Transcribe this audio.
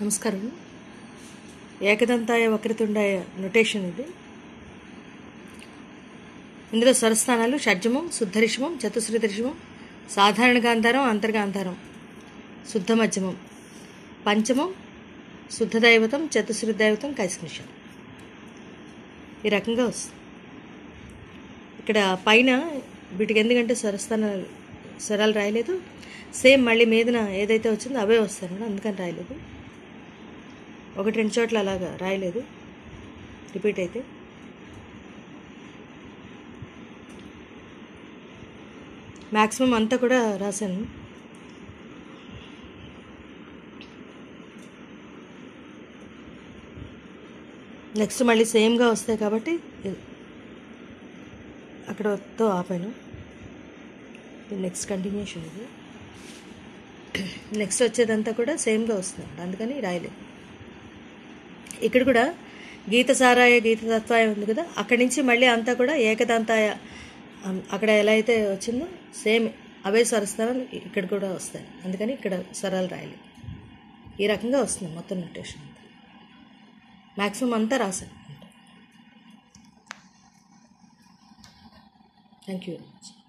నమస్కారం ఏకదంతాయ వక్రతుండాయ నొటేషన్ ఇది ఇందులో స్వరస్థానాలు షడ్జమం శుద్ధరిషమం చతుశ్రుతరిషమం సాధారణ గాంధారం అంతర్గాంధారం శుద్ధ మధ్యమం పంచమం శుద్ధ దైవతం చతుశ్రుత దైవతం కైస్మిషం ఈ రకంగా వస్తుంది ఇక్కడ పైన వీటికి ఎందుకంటే స్వరస్థానాలు స్వరాలు రాయలేదు సేమ్ మళ్ళీ మీదన ఏదైతే వచ్చిందో అవే వస్తాయి అందుకని రాయలేదు ఒకటి రెండు చోట్ల అలాగా రాయలేదు రిపీట్ అయితే మ్యాక్సిమం అంతా కూడా రాశాను నెక్స్ట్ మళ్ళీ సేమ్గా వస్తాయి కాబట్టి ఇది- అక్కడతో ఆపాను నెక్స్ట్ కంటిన్యూషన్ ఇది నెక్స్ట్ వచ్చేదంతా కూడా సేమ్గా వస్తుంది అందుకని రాయలేదు ఇక్కడ కూడా గీత సారాయ గీత తత్వాయ ఉంది కదా అక్కడి నుంచి మళ్ళీ అంతా కూడా ఏకదంతాయ అం- అక్కడ ఎలా అయితే వచ్చిందో సేమ్ అవే స్వరస్థానాలు ఇక్కడ కూడా వస్తాయి అందుకని ఇక్కడ స్వరాలు రాయలేదు ఈ రకంగా వస్తుంది మొత్తం నొటేషన్ అంతా మ్యాక్సిమం అంతా రాశాను థ్యాంక్ యూ వెరీ మచ్